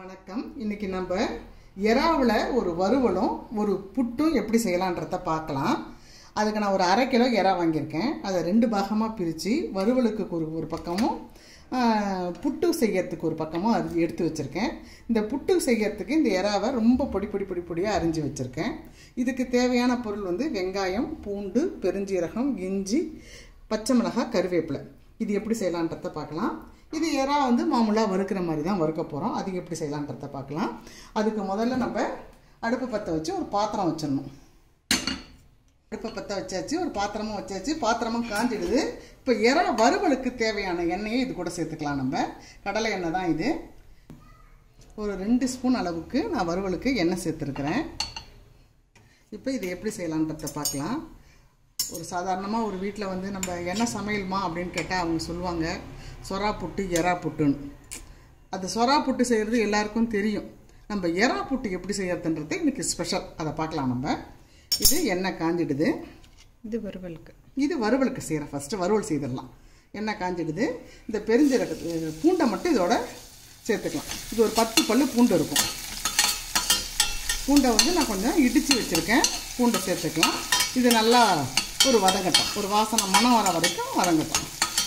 வணக்கம் இன்னைக்கு நம்ம எறாவில் ஒரு வறுவலும் ஒரு புட்டும் எப்படி செய்யலான்றத பார்க்கலாம் அதுக்கு நான் ஒரு அரை கிலோ எறா வாங்கியிருக்கேன் அதை ரெண்டு பாகமாக பிரித்து வறுவலுக்கு ஒரு ஒரு பக்கமும் ஆஹ், புட்டு செய்யறதுக்கு ஒரு பக்கமும் அரி எடுத்து வச்சுருக்கேன் இந்த புட்டு செய்யறதுக்கு இந்த எறாவை ரொம்ப பொடி பொடி பொடி பொடியாக அரிஞ்சு வச்சுருக்கேன் இதுக்கு தேவையான பொருள் வந்து வெங்காயம் பூண்டு பெருஞ்சீரகம் இஞ்சி பச்சை மிளகாய் கருவேப்பிலை இது எப்படி செய்யலான்றத பார்க்கலாம் இது எறா வந்து மாமூலாக வறுக்கிற மாதிரி தான் வறுக்க போகிறோம் அது எப்படி செய்யலான்றத பார்க்கலாம் அதுக்கு முதல்ல நம்ம அடுப்பு பற்ற வச்சு ஒரு பாத்திரம் வச்சிடணும் அடுப்பை பற்ற வச்சாச்சு ஒரு பாத்திரமும் வச்சாச்சு பாத்திரமும் காஞ்சிடுது இப்போ எறா வறுவலுக்கு தேவையான எண்ணெயை இது கூட சேர்த்துக்கலாம் நம்ம கடலை எண்ணெய் தான் இது ஒரு ரெண்டு ஸ்பூன் அளவுக்கு நான் வறுவலுக்கு எண்ணெய் சேர்த்துருக்குறேன் இப்போ இது எப்படி செய்யலான்றத பார்க்கலாம் ஒரு சாதாரணமாக ஒரு வீட்டில் வந்து நம்ம என்ன சமையல்மா அப்படின்னு கேட்டால் அவங்க சொல்லுவாங்க சொரா புட்டு எறா புட்டுன்னு அது சொரா புட்டு செய்கிறது எல்லாருக்கும் தெரியும் நம்ம எறா புட்டு எப்படி செய்யறதுன்றது இன்னைக்கு ஸ்பெஷல் அதை பார்க்கலாம் நம்ம இது எண்ணெய் காஞ்சிடுது இது வறுவலுக்கு இது வறுவலுக்கு செய்கிறேன் ஃபஸ்ட்டு வறுவல் செய்திடலாம் எண்ணெய் காஞ்சிடுது இந்த பெருஞ்சீரக பூண்டை மட்டும் இதோட சேர்த்துக்கலாம் இது ஒரு பத்து பல்லு பூண்டு இருக்கும் பூண்டை வந்து நான் கொஞ்சம் இடித்து வச்சுருக்கேன் பூண்டை சேர்த்துக்கலாம் இது நல்லா ஒரு வதங்கட்டும் ஒரு வாசனை மனம் வர வரைக்கும் வதங்கட்டும்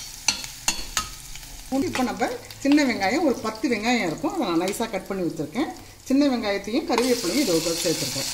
பூண்டு இப்போ நம்ம சின்ன வெங்காயம் ஒரு பத்து வெங்காயம் இருக்கும் அதை நான் நைஸாக கட் பண்ணி வச்சுருக்கேன் சின்ன வெங்காயத்தையும் கருவேப்பிலையும் இதோட சேர்த்துருக்கேன்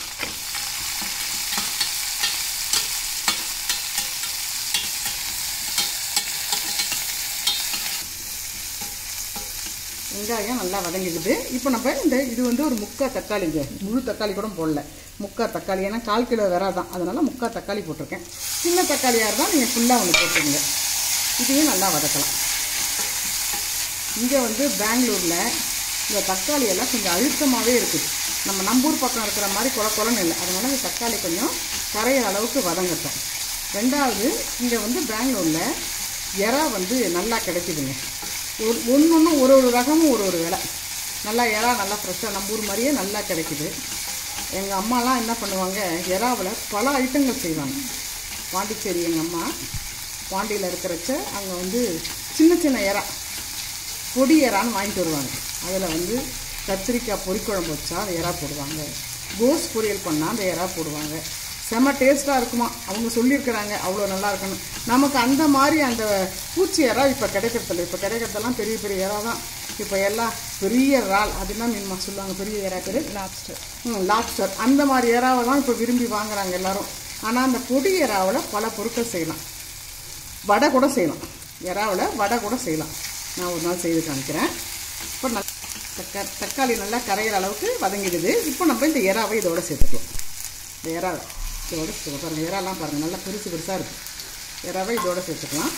வெங்காயம் நல்லா வதங்கிடுது இப்போ நம்ம இந்த இது வந்து ஒரு முக்கா தக்காளிங்க முழு தக்காளி கூட போடல முக்கா தக்காளி ஏன்னா கால் கிலோ வேற தான் அதனால முக்கா தக்காளி போட்டிருக்கேன் சின்ன தக்காளியாக இருந்தால் நீங்கள் ஃபுல்லாக ஒன்று போட்டுருங்க இதையும் நல்லா வதக்கலாம் இங்கே வந்து பெங்களூரில் இந்த தக்காளி எல்லாம் கொஞ்சம் அழுத்தமாகவே இருக்குது நம்ம நம்பூர் பக்கம் இருக்கிற மாதிரி குறை குறைன்னு இல்லை அதனால இந்த தக்காளி கொஞ்சம் கரையிற அளவுக்கு வதங்கட்டும் ரெண்டாவது இங்கே வந்து பெங்களூரில் எறா வந்து நல்லா கிடைக்குதுங்க ஒரு ஒன்று ஒன்று ஒரு ஒரு ரகமும் ஒரு ஒரு விலை நல்லா எறா நல்லா ஃப்ரெஷ்ஷாக நம்ம ஊர் மாதிரியே நல்லா கிடைக்குது எங்கள் அம்மாலாம் என்ன பண்ணுவாங்க எறாவில் பல ஐட்டங்கள் செய்வாங்க பாண்டிச்சேரி எங்கள் அம்மா பாண்டியில் இருக்கிறச்ச அங்கே வந்து சின்ன சின்ன எறா பொடி எறான்னு வாங்கிட்டு வருவாங்க அதில் வந்து கத்திரிக்காய் பொரிக்குழம்பு வச்சா அந்த எறா போடுவாங்க கோஸ் பொரியல் பண்ணால் அந்த எறா போடுவாங்க செம டேஸ்ட்டாக இருக்குமா அவங்க சொல்லியிருக்கிறாங்க அவ்வளோ நல்லா இருக்கணும் நமக்கு அந்த மாதிரி அந்த பூச்சி எறா இப்போ கிடைக்கிறதில்ல இப்போ கிடைக்கிறதெல்லாம் பெரிய பெரிய எறா தான் இப்போ எல்லாம் பெரிய இறால் அது என்ன மீன்மா சொல்லுவாங்க பெரிய எறா பேர் லாப்ஸ்டர் ம் லாப்ஸ்டர் அந்த மாதிரி எறாவை தான் இப்போ விரும்பி வாங்குறாங்க எல்லாரும் ஆனால் அந்த பொடி எறாவில் பல பொருட்கள் செய்யலாம் வடை கூட செய்யலாம் எறாவில் வடை கூட செய்யலாம் நான் ஒரு நாள் செய்து காமிக்கிறேன் இப்போ நல் தக்கா தக்காளி நல்லா கரையிற அளவுக்கு வதங்கிடுது இப்போ நம்ம இந்த எறாவை இதோட சேர்த்துக்கலாம் இந்த எறாவை இதோட சேர்த்து பாருங்கள் எறாலாம் பாருங்கள் நல்லா பெருசு பெருசாக இருக்குது எறாவை இதோட சேர்த்துக்கலாம்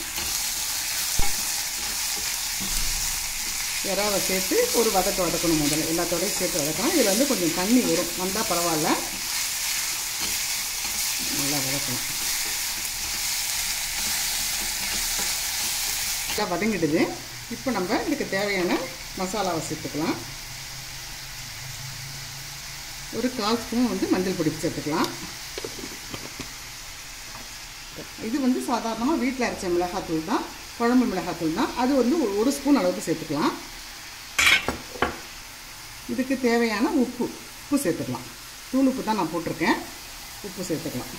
எறாவை சேர்த்து ஒரு வதக்க வதக்கணும் முதல்ல எல்லாத்தோடையும் சேர்த்து வதக்கணும் இதில் வந்து கொஞ்சம் தண்ணி வரும் வந்தால் பரவாயில்ல நல்லா வதக்கணும் நல்லா வதங்கிடுது இப்போ நம்ம இதுக்கு தேவையான மசாலாவை சேர்த்துக்கலாம் ஒரு கால் ஸ்பூன் வந்து மஞ்சள் பொடி சேர்த்துக்கலாம் இது வந்து சாதாரணமாக வீட்டில் அரைச்ச மிளகாத்தூள் தான் குழம்பு மிளகாத்தூள் தான் அது வந்து ஒரு- ஒரு ஸ்பூன் அளவுக்கு சேர்த்துக்கலாம் இதுக்கு தேவையான உப்பு உப்பு சேர்த்துக்கலாம் தூள் உப்பு தான் நான் போட்டிருக்கேன் உப்பு சேர்த்துக்கலாம்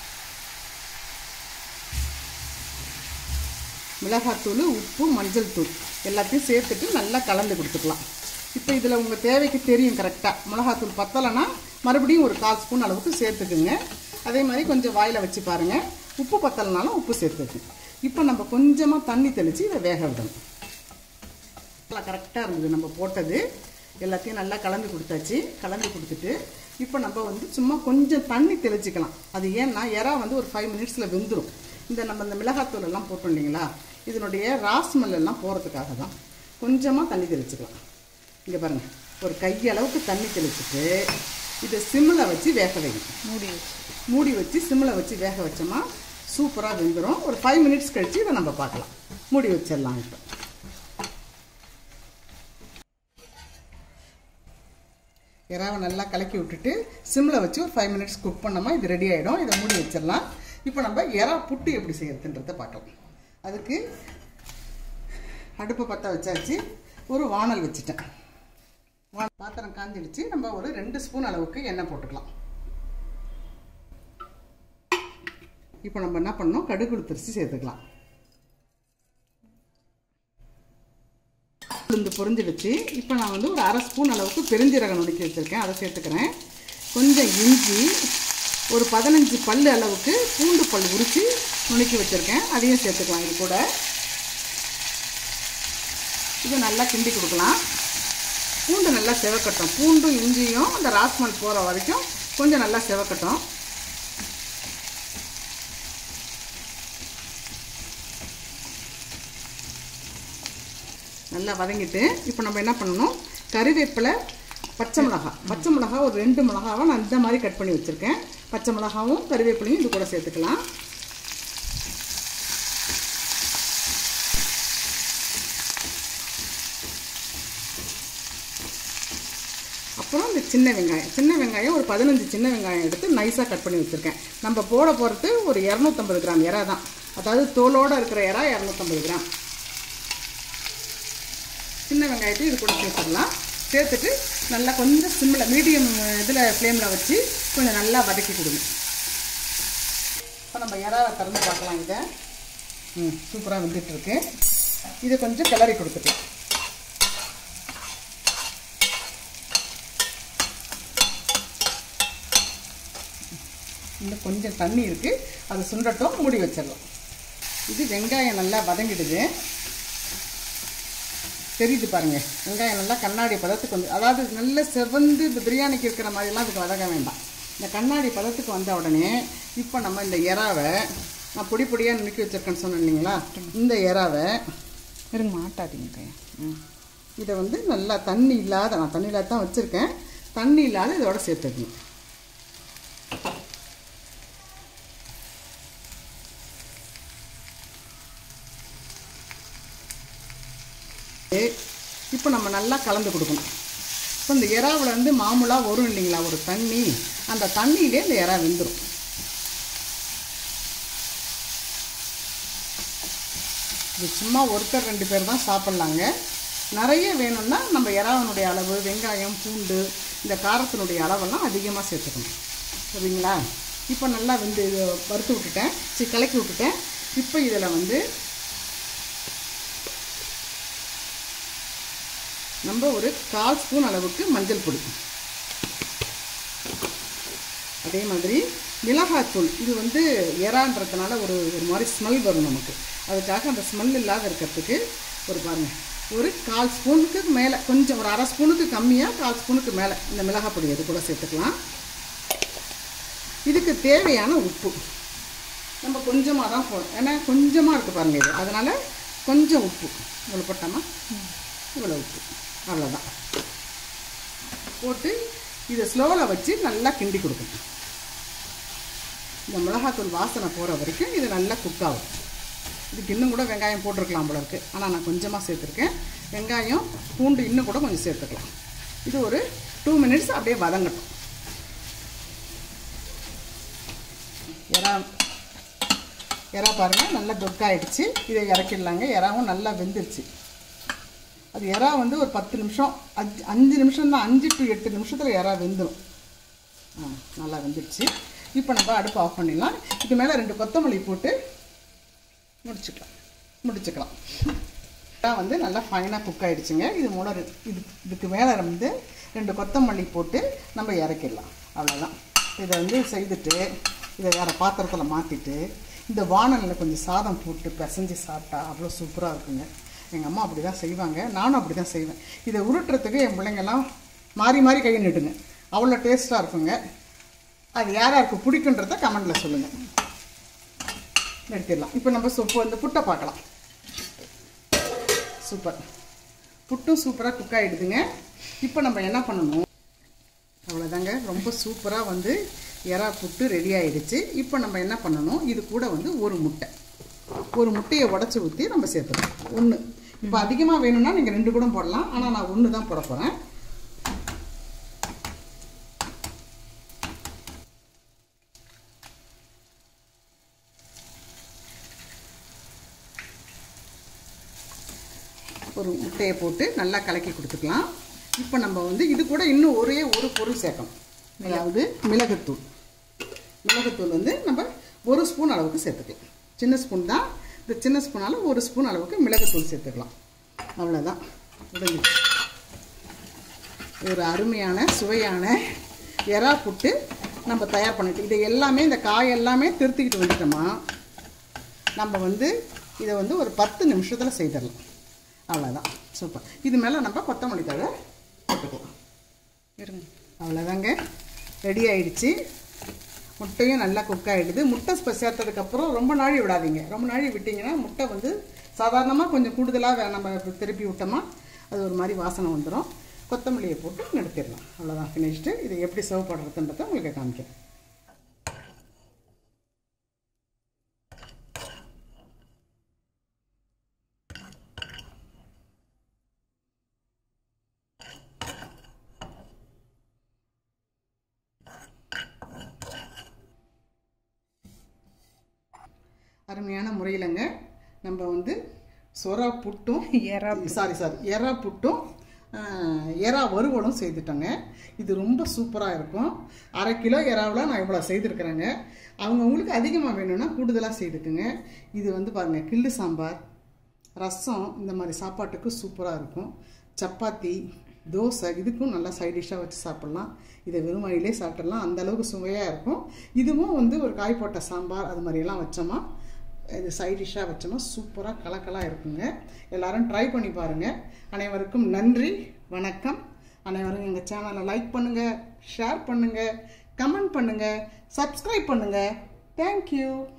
மிளகாத்தூள் உப்பு மஞ்சள் தூள் எல்லாத்தையும் சேர்த்துட்டு நல்லா கலந்து கொடுத்துக்கலாம் இப்போ இதில் உங்கள் தேவைக்கு தெரியும் கரெக்டாக மிளகாத்தூள் பத்தலைன்னா மறுபடியும் ஒரு கால் ஸ்பூன் அளவுக்கு சேர்த்துக்குங்க அதே மாதிரி கொஞ்சம் வாயில் வச்சு பாருங்கள் உப்பு பத்தலைனாலும் உப்பு சேர்த்துக்குங்க இப்போ நம்ம கொஞ்சமாக தண்ணி தெளித்து இதை வேக விடணும் நல்லா கரெக்டாக இருந்தது நம்ம போட்டது எல்லாத்தையும் நல்லா கலந்து கொடுத்தாச்சு கலந்து கொடுத்துட்டு இப்போ நம்ம வந்து சும்மா கொஞ்சம் தண்ணி தெளிச்சிக்கலாம் அது ஏன்னா எறா வந்து ஒரு ஃபைவ் மினிட்ஸில் வெந்துடும் இந்த நம்ம இந்த மிளகாத்தூள் எல்லாம் போட்டோம் இல்லைங்களா இதனுடைய ராஸ்மெல் எல்லாம் போகிறதுக்காக தான் கொஞ்சமாக தண்ணி தெளிச்சுக்கலாம் இங்கே பாருங்கள் ஒரு கையளவுக்கு தண்ணி தெளிச்சுட்டு இதை சிம்மில் வச்சு வேக வைக்கணும் மூடி வச்சு மூடி வச்சு சிம்மில் வச்சு வேக வச்சோமா சூப்பராக வெந்துடும் ஒரு ஃபைவ் மினிட்ஸ் கழித்து இதை நம்ம பார்க்கலாம் மூடி வச்சிடலாம் இப்போ இறாவை நல்லா கலக்கி விட்டுட்டு சிம்மில் வச்சு ஒரு ஃபைவ் மினிட்ஸ் குக் பண்ணோமா இது ரெடி ஆகிடும் இதை மூடி வச்சிடலாம் இப்போ நம்ம எறா புட்டு எப்படி செய்யறதுன்றதை பார்க்கலாம் அதுக்கு அடுப்பை பற்ற வச்சாச்சு ஒரு வானல் வச்சுட்டேன் வா- பாத்திரம் காஞ்சிடுச்சு நம்ம ஒரு ரெண்டு ஸ்பூன் அளவுக்கு எண்ணெய் போட்டுக்கலாம் இப்போ நம்ம என்ன பண்ணோம் கடுகு உளுத்தரிசி சேர்த்துக்கலாம் உளுந்து பொரிஞ்சிடுச்சு இப்போ நான் வந்து ஒரு அரை ஸ்பூன் அளவுக்கு பெருஞ்சீரகம் நுணுக்கி வச்சுருக்கேன் அதை சேர்த்துக்கிறேன் கொஞ்சம் இஞ்சி ஒரு பதினஞ்சு பல் அளவுக்கு பூண்டு பல் உரித்து நுணுக்கி வச்சுருக்கேன் அதையும் சேர்த்துக்கலாம் இது கூட இது நல்லா கிண்டி கொடுக்கலாம் பூண்டு நல்லா செவக்கட்டும் பூண்டும் இஞ்சியும் அந்த ராஸ்மல் போகிற வரைக்கும் கொஞ்சம் நல்லா செவக்கட்டும் நல்லா வதங்கிட்டு இப்போ நம்ம என்ன பண்ணணும் கறிவேப்பிலை பச்சை மிளகா பச்சை மிளகா ஒரு ரெண்டு மிளகாவை நான் இந்த மாதிரி கட் பண்ணி வச்சுருக்கேன் பச்சை மிளகாவும் கறிவேப்பிலையும் இது கூட சேர்த்துக்கலாம் அப்புறம் இந்த சின்ன வெங்காயம் சின்ன வெங்காயம் ஒரு பதினஞ்சு சின்ன வெங்காயம் எடுத்து நைஸாக கட் பண்ணி வச்சுருக்கேன் நம்ம போட போகிறது ஒரு இரநூத்தம்பது கிராம் இறா தான் அதாவது தோலோடு இருக்கிற இறா இரநூத்தம்பது கிராம் சின்ன வெங்காயத்தையும் இது கூட சேர்த்துடலாம் சேர்த்துட்டு நல்லா கொஞ்சம் சிம்மில் மீடியம் இதில் ஃப்ளேமில் வச்சு கொஞ்சம் நல்லா வதக்கி கொடுங்க இப்போ நம்ம இறாவை திறந்து பார்க்கலாம் இதை ம் சூப்பராக வந்துட்டுருக்கு இதை கொஞ்சம் கிளறி கொடுத்துக்கலாம் இன்னும் கொஞ்சம் தண்ணி இருக்குது அது சுண்டட்டும் மூடி வச்சிடலாம் இது வெங்காயம் நல்லா வதங்கிடுது தெரியுது பாருங்க வெங்காயம் நல்லா கண்ணாடி பதத்துக்கு வந்து அதாவது நல்ல செவந்து இந்த பிரியாணிக்கு இருக்கிற மாதிரிலாம் அதுக்கு வதங்க வேண்டாம் இந்த கண்ணாடி பதத்துக்கு வந்த உடனே இப்போ நம்ம இந்த இறாவை நான் பொடி பொடியாக நுணுக்கி வச்சிருக்கேன்னு சொன்னேன் இல்லைங்களா இந்த இறாவை இருங்க மாட்டாதீங்க கையா ம் இதை வந்து நல்லா தண்ணி இல்லாத நான் தண்ணி இல்லாத தான் வச்சுருக்கேன் தண்ணி இல்லாத இதோட சேர்த்துக்கணும் இப்போ நம்ம நல்லா கலந்து கொடுக்கணும் இப்போ இந்த இறாவில் வந்து மாமூலாக வரும் இல்லைங்களா ஒரு தண்ணி அந்த தண்ணியிலே இந்த இறா வெந்துடும் இது சும்மா ஒருத்தர் ரெண்டு பேர் தான் சாப்பிட்லாங்க நிறைய வேணும்னா நம்ம இறாவனுடைய அளவு வெங்காயம் பூண்டு இந்த காரத்தினுடைய அளவெல்லாம் அதிகமாக சேர்த்துக்கணும் சரிங்களா இப்போ நல்லா வந்து இது வறுத்து விட்டுட்டேன் சரி கலக்கி விட்டுட்டேன் இப்போ இதில் வந்து நம்ம ஒரு கால் ஸ்பூன் அளவுக்கு மஞ்சள் பொடி அதே மாதிரி மிளகாத்தூள் இது வந்து எறான்றதுனால ஒரு ஒரு மாதிரி ஸ்மெல் வரும் நமக்கு அதுக்காக அந்த ஸ்மெல் இல்லாத இருக்கிறதுக்கு ஒரு பாருங்க ஒரு கால் ஸ்பூனுக்கு மேலே கொஞ்சம் ஒரு அரை ஸ்பூனுக்கு கம்மியாக கால் ஸ்பூனுக்கு மேலே இந்த மிளகாய் பொடி அது கூட சேர்த்துக்கலாம் இதுக்கு தேவையான உப்பு நம்ம கொஞ்சமாக தான் போடும் ஏன்னா கொஞ்சமாக இருக்குது பாருங்கள் இது அதனால் கொஞ்சம் உப்பு இவ்வளோ போட்டோமா இவ்வளோ உப்பு அவ்வளோதான் போட்டு இதை ஸ்லோவில் வச்சு நல்லா கிண்டி கொடுக்கணும் இந்த மிளகாத்தூள் வாசனை போகிற வரைக்கும் இது நல்லா குக் ஆகும் இதுக்கு இன்னும் கூட வெங்காயம் போட்டிருக்கலாம் போல இருக்குது ஆனால் நான் கொஞ்சமாக சேர்த்துருக்கேன் வெங்காயம் பூண்டு இன்னும் கூட கொஞ்சம் சேர்த்துக்கலாம் இது ஒரு டூ மினிட்ஸ் அப்படியே வதங்கட்டும் எறா எறா பாருங்கள் நல்லா தொக்காயிடுச்சு இதை இறக்கிடலாங்க எறாவும் நல்லா வெந்துருச்சு அது எறா வந்து ஒரு பத்து நிமிஷம் அஞ்சு அஞ்சு நிமிஷம் தான் அஞ்சு டு எட்டு நிமிஷத்தில் எறா வெந்துடும் ஆ நல்லா வெந்துடுச்சு இப்போ நம்ம அடுப்பு ஆஃப் பண்ணிடலாம் இது மேலே ரெண்டு கொத்தமல்லி போட்டு முடிச்சுக்கலாம் முடிச்சுக்கலாம் எறா வந்து நல்லா ஃபைனாக குக் ஆகிடுச்சுங்க இது மூலம் ரெ- இது இதுக்கு மேலே வந்து ரெண்டு கொத்தமல்லி போட்டு நம்ம இறக்கிடலாம் அவ்வளோதான் இதை வந்து செய்துட்டு இதை வேறு பாத்திரத்தில் மாற்றிட்டு இந்த வானலில் கொஞ்சம் சாதம் போட்டு பிசைஞ்சு சாப்பிட்டா அவ்வளோ சூப்பராக இருக்குங்க எங்கள் அம்மா அப்படி தான் செய்வாங்க நானும் அப்படி தான் செய்வேன் இதை உருட்டுறதுக்கு என் பிள்ளைங்கெல்லாம் மாறி மாறி கை நிட்டுங்க அவ்வளோ டேஸ்ட்டாக இருக்குங்க அது யார் யாருக்கு பிடிக்குன்றத கமெண்டில் சொல்லுங்கள் நிறுத்திடலாம் இப்போ நம்ம சொப்பு இந்த புட்டை பார்க்கலாம் சூப்பர் புட்டும் சூப்பராக குக் ஆகிடுதுங்க இப்போ நம்ம என்ன பண்ணணும் அவ்வளோதாங்க ரொம்ப சூப்பராக வந்து எறா புட்டு ரெடி ஆயிடுச்சு இப்போ நம்ம என்ன பண்ணணும் இது கூட வந்து ஒரு முட்டை ஒரு முட்டையை உடச்சி ஊற்றி நம்ம சேர்த்துக்கலாம் ஒன்று இப்போ அதிகமாக வேணும்னா நீங்கள் ரெண்டு கூட போடலாம் ஆனால் நான் ஒன்று தான் போட போகிறேன் ஒரு முட்டையை போட்டு நல்லா கலக்கி கொடுத்துக்கலாம் இப்போ நம்ம வந்து இது கூட இன்னும் ஒரே ஒரு பொருள் சேர்க்கணும் அதாவது மிளகுத்தூள் மிளகுத்தூள் வந்து நம்ம ஒரு ஸ்பூன் அளவுக்கு சேர்த்துக்கலாம் சின்ன ஸ்பூன் தான் இந்த சின்ன ஸ்பூனால் ஒரு ஸ்பூன் அளவுக்கு மிளகுத்தூள் சேர்த்துக்கலாம் அவ்வளோதான் உடஞ்சிச்சு ஒரு அருமையான சுவையான எறா புட்டு நம்ம தயார் பண்ணிட்டு இது எல்லாமே இந்த காய் எல்லாமே திருத்திக்கிட்டு வந்துட்டோமா நம்ம வந்து இதை வந்து ஒரு பத்து நிமிஷத்தில் செய்திடலாம் அவ்வளோதான் சூப்பர் இது மேலே நம்ம கொத்தமல்லி தழை போட்டுக்கலாம் இருங்க அவ்வளோதாங்க ரெடி ஆயிடுச்சு முட்டையும் நல்லா குக் ஆகிடுது முட்டை ஸ்ப- சேர்த்ததுக்கப்புறம் ரொம்ப நாழி விடாதீங்க ரொம்ப நாழி விட்டிங்கன்னா முட்டை வந்து சாதாரணமாக கொஞ்சம் கூடுதலாக நம்ம திருப்பி விட்டோமா அது ஒரு மாதிரி வாசனை வந்துடும் கொத்தமல்லியை போட்டு நிறுத்திடலாம் அவ்வளோதான் ஃபினிஷ்டு இதை எப்படி சர்வ் பண்ணுறதுன்றதை உங்களுக்கு காமிக்கிறேன் அருமையான முறையிலங்க நம்ம வந்து சொரா புட்டும் எறா சாரி சாரி எறா புட்டும் ஆஹ், எறா வறுவலும் செய்துட்டோங்க இது ரொம்ப சூப்பராக இருக்கும் அரை கிலோ எறாவில் நான் இவ்வளோ செய்திருக்கிறேங்க அவங்கவுங்களுக்கு அதிகமாக வேணும்னா கூடுதலாக செய்துக்குங்க இது வந்து பாருங்கள் கிள்ளு சாம்பார் ரசம் இந்த மாதிரி சாப்பாட்டுக்கு சூப்பராக இருக்கும் சப்பாத்தி தோசை இதுக்கும் நல்லா சைட் டிஷ்ஷாக வச்சு சாப்பிட்லாம் இதை வெறும் வழியிலே சாப்பிட்றலாம் அந்த அளவுக்கு சுவையாக இருக்கும் இதுவும் வந்து ஒரு காய் போட்ட சாம்பார் அது மாதிரியெல்லாம் வச்சோமா இது சைட் டிஷ்ஷாக வச்சோமா சூப்பராக கலக்கலாக இருக்குங்க எல்லாரும் ட்ரை பண்ணி பாருங்கள் அனைவருக்கும் நன்றி வணக்கம் அனைவரும் எங்கள் சேனலை லைக் பண்ணுங்கள் ஷேர் பண்ணுங்கள் கமெண்ட் பண்ணுங்கள் சப்ஸ்கிரைப் பண்ணுங்கள் தேங்க்யூ